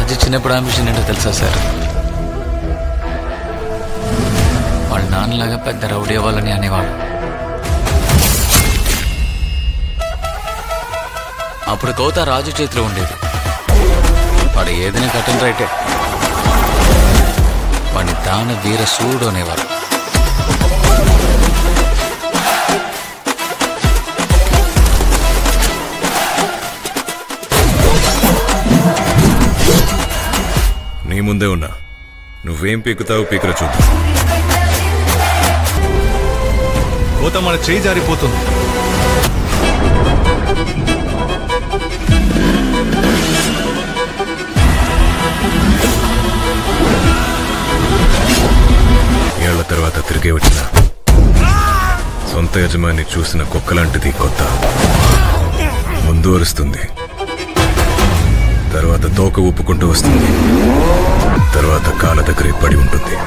రాజు చిన్నప్పుడు అంబిషన్ ఏంటో తెలుసా సార్ వాళ్ళ నాన్నలాగా పెద్ద రౌడీ అవ్వాలని అనేవాడు అప్పుడు కోత రాజు చేతిలో ఉండేది వాడు ఏదైనా కట్టం రైటే వాడిని దాన వీర సూడు అనేవారు నీ ముందే ఉన్నా నువ్వేం పీకుతావు పీకుర చూద్దాం కోత మన చేయి జారిపోతుంది ఏళ్ల తర్వాత తిరిగి వచ్చిన సొంత యజమాని చూసిన కుక్కలాంటిది కొత్త ముందు వరుస్తుంది తర్వాత తోక ఊపుకుంటూ వస్తుంది తర్వాత కాళ్ళ దగ్గరే పడి ఉంటుంది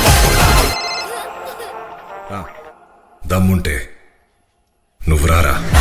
దమ్ముంటే నువ్వు రారా